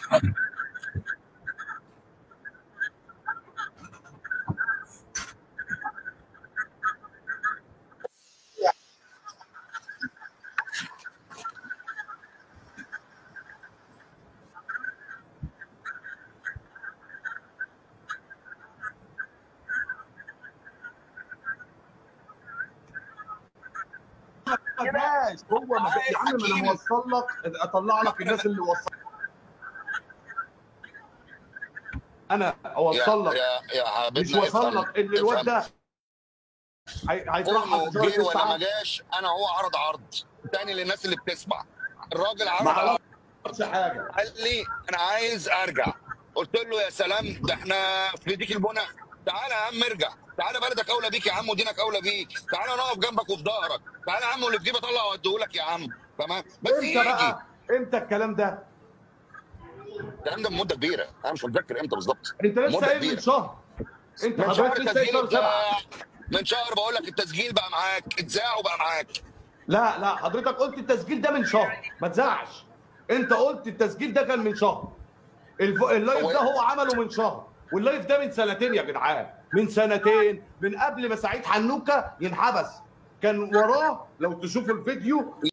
ما جاش هو ما جاش. يا عم ما انا موصل لك اطلع لك الناس اللي وصل انا اوصل لك يا يا حبيبنا مش وصل افهم. لك ان الواد ده افهم. هي- كله هيترحل في جه شهر ولا ما تسعة جاش انا هو عرض عرض تاني للناس اللي بتسمع الراجل عرض ما عرض عرفش حاجه قال لي انا عايز ارجع قلت له يا سلام ده احنا في ديك البنى تعالى يا عم ارجع تعالى بلدك اولى بيك يا عم ودينك اولى بيك تعالى نقف جنبك وفي ظهرك تعالى يا عم واللي في جيبي اطلع واديهولك يا عم تمام بس امتى يجي بقى امتى الكلام ده الكلام ده من مده كبيره انا مش متذكر امتى بالظبط انت لسه مدة قايل من كبيرة. شهر انت من شهر حضرتك لسه قايل التسجيل شهر سبعه بتاع- من شهر بقول لك التسجيل بقى معاك اتذاع وبقى معاك لا لا حضرتك قلت التسجيل ده من شهر ما تزعش انت قلت التسجيل ده كان من شهر الف... اللايف هو- ده هو عمله من شهر واللايف ده من سنتين يا جدعان من سنتين من قبل ما سعيد حنوكه ينحبس كان وراه لو تشوفوا الفيديو